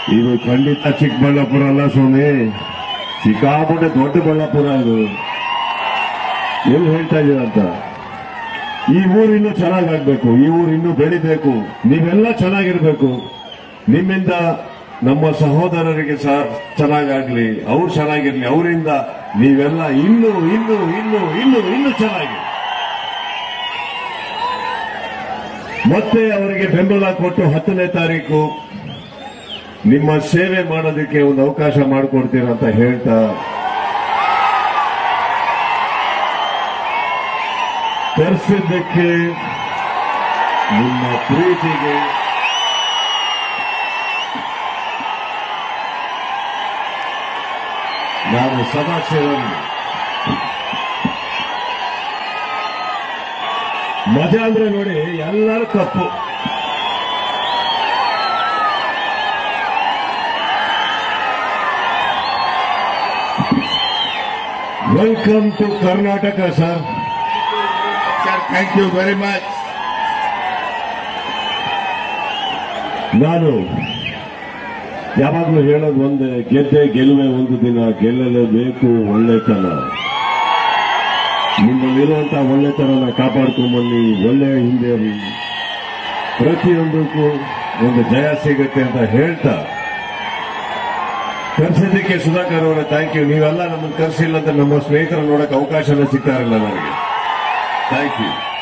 ಇದು ಖಂಡಿತ ಚಿಕ್ಕಬಳ್ಳಾಪುರ ಅಲ್ಲ ಸ್ವಾಮಿ ಸಿಕ್ಕಾಪಟ್ಟೆ ದೊಡ್ಡ ಬಳ್ಳಾಪುರ ಇದು ಎಲ್ಲಿ ಹೇಳ್ತಾ ಇದೀರಂತ ಈ ಊರು ಇನ್ನೂ ಚೆನ್ನಾಗಾಗ್ಬೇಕು ಈ ಊರು ಇನ್ನೂ ಬೆಳಿಬೇಕು ನೀವೆಲ್ಲ ಚೆನ್ನಾಗಿರ್ಬೇಕು ನಿಮ್ಮಿಂದ ನಮ್ಮ ಸಹೋದರರಿಗೆ ಸಹ ಚೆನ್ನಾಗಾಗ್ಲಿ ಅವ್ರು ಚೆನ್ನಾಗಿರ್ಲಿ ಅವರಿಂದ ನೀವೆಲ್ಲ ಇನ್ನೂ ಇನ್ನೂ ಇನ್ನೂ ಇನ್ನೂ ಇನ್ನೂ ಚೆನ್ನಾಗಿ ಮತ್ತೆ ಅವರಿಗೆ ಬೆಂಬಲ ಕೊಟ್ಟು ಹತ್ತನೇ ತಾರೀಕು ನಿಮ್ಮ ಸೇವೆ ಮಾಡೋದಕ್ಕೆ ಒಂದು ಅವಕಾಶ ಮಾಡಿಕೊಡ್ತೀರ ಅಂತ ಹೇಳ್ತಾ ಕರೆಸಿದ್ದಕ್ಕೆ ನಿಮ್ಮ ಪ್ರೀತಿಗೆ ನಾನು ಸದಾ ಸೇವನೆ ಮಜಾ ಅಂದ್ರೆ ನೋಡಿ ಎಲ್ಲರೂ ಕಪ್ಪು welcome to Karnataka sir Sir, thank you very much. ನಾನು ಯಾವಾಗಲೂ ಹೇಳೋದು ಒಂದೇ ಗೆದ್ದೆ ಗೆಲುವೆ ಒಂದು ದಿನ ಗೆಲ್ಲಲೇಬೇಕು ಒಳ್ಳೆತನ ನಿಮ್ಮಲ್ಲಿರುವಂತಹ ಒಳ್ಳೆತನನ ಕಾಪಾಡ್ಕೊಂಬನ್ನಿ ಒಳ್ಳೆ ಹಿಂದೆ ಪ್ರತಿಯೊಂದಕ್ಕೂ ಒಂದು ಜಯ ಸಿಗುತ್ತೆ ಅಂತ ಹೇಳ್ತಾ ಕರ್ಸಿದ್ದಕ್ಕೆ ಸುಧಾಕರ್ ಅವರ ಥ್ಯಾಂಕ್ ಯು ನೀವೆಲ್ಲ ನಮ್ಮನ್ನು ಕರ್ಸಿಲ್ಲ ಅಂತ ನಮ್ಮ ಸ್ನೇಹಿತರ ನೋಡಕ್ಕೆ ಅವಕಾಶನ ಸಿಗ್ತಾ ಇರಲಿಲ್ಲ ನನಗೆ ಥ್ಯಾಂಕ್ ಯು